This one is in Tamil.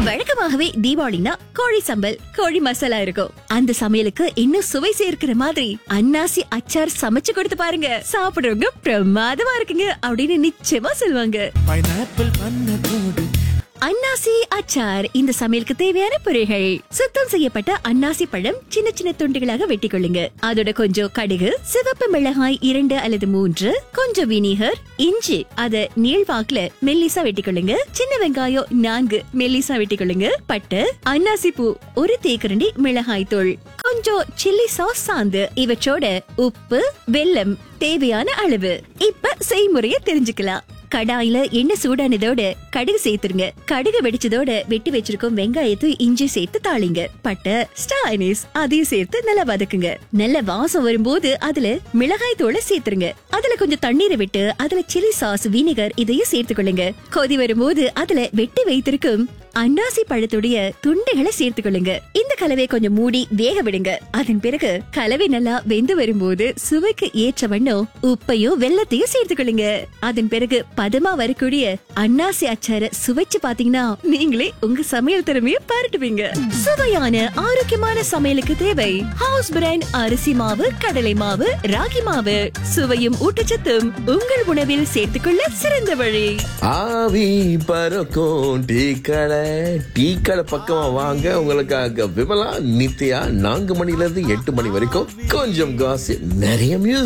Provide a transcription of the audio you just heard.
வழக்கமாகவே தீபாவளினா கோழி சம்பல் கோழி மசாலா இருக்கும் அந்த சமையலுக்கு இன்னும் சுவை சேர்க்கிற மாதிரி அன்னாசி அச்சார் சமைச்சு கொடுத்து பாருங்க சாப்பிடுறவங்க பிரமாதமா இருக்குங்க அப்படின்னு நிச்சயமா சொல்லுவாங்க பைனாப்பிள் பண்ணக்கூடு அன்னாசி அச்சார் இந்த சமையலுக்கு தேவையான பொருள்கள் சுத்தம் செய்யப்பட்ட அன்னாசி பழம் சின்ன சின்ன துண்டுகளாக வெட்டிக் கொள்ளுங்க அதோட கொஞ்சம் கடுகு சிவப்பு மிளகாய் இரண்டு அல்லது மூன்று கொஞ்சம் வினிகர் இஞ்சி அத நீள்வாக்குல மெல்லிசா வெட்டிக் கொள்ளுங்க சின்ன வெங்காயம் நான்கு மெல்லிசா வெட்டிக் கொள்ளுங்க பட்டு அன்னாசி பூ ஒரு தேக்கரண்டி மிளகாய் தூள் கொஞ்சம் சில்லி சாஸ் சாந்து இவற்றோட உப்பு வெல்லம் தேவையான அளவு இப்ப செய்முறைய தெரிஞ்சுக்கலாம் கடாயில எண்ணெய் சூடானதோட கடுகு சேர்த்துருங்க கடுகு வெடிச்சதோட வெட்டி வச்சிருக்கும் வெங்காயத்தை இஞ்சி சேர்த்து தாளிங்க பட்டை ஸ்டானிஸ் அதையும் சேர்த்து நல்லா வதக்குங்க நல்ல வாசம் வரும்போது அதுல மிளகாய் தூளை சேர்த்துருங்க அதுல கொஞ்சம் தண்ணீரை விட்டு அதுல சில்லி சாஸ் வினிகர் இதையும் சேர்த்துக்கொள்ளுங்க கொதி வரும்போது அதுல வெட்டி வைத்திருக்கும் அன்னாசி பழத்துடைய துண்டுகளை சேர்த்துக்கொள்ளுங்க இந்த கலவையை கொஞ்சம் மூடி வேக விடுங்க அதன் பிறகு கலவை நல்லா வெந்து வரும்போது சுவைக்கு ஏற்ற வண்ணம் உப்பையும் வெல்லத்தையும் சேர்த்துக்கொள்ளுங்க அதன் பிறகு பதமா வரக்கூடிய அன்னாசி அச்சார சுவைச்சு பாத்தீங்கன்னா நீங்களே உங்க சமையல் திறமைய பாராட்டுவீங்க சுவையான ஆரோக்கியமான சமையலுக்கு தேவை ஹவுஸ் பிராண்ட் அரிசி மாவு கடலை மாவு ராகி மாவு சுவையும் ஊட்டச்சத்தும் உங்கள் உணவில் சேர்த்துக்கொள்ள சிறந்த வழி ஆவி பறக்கும் டீ கடை டீ கடை பக்கமா வாங்க உங்களுக்காக விமலா நித்யா நான்கு மணில இருந்து எட்டு மணி வரைக்கும் கொஞ்சம் காசு நிறைய மியூசிக்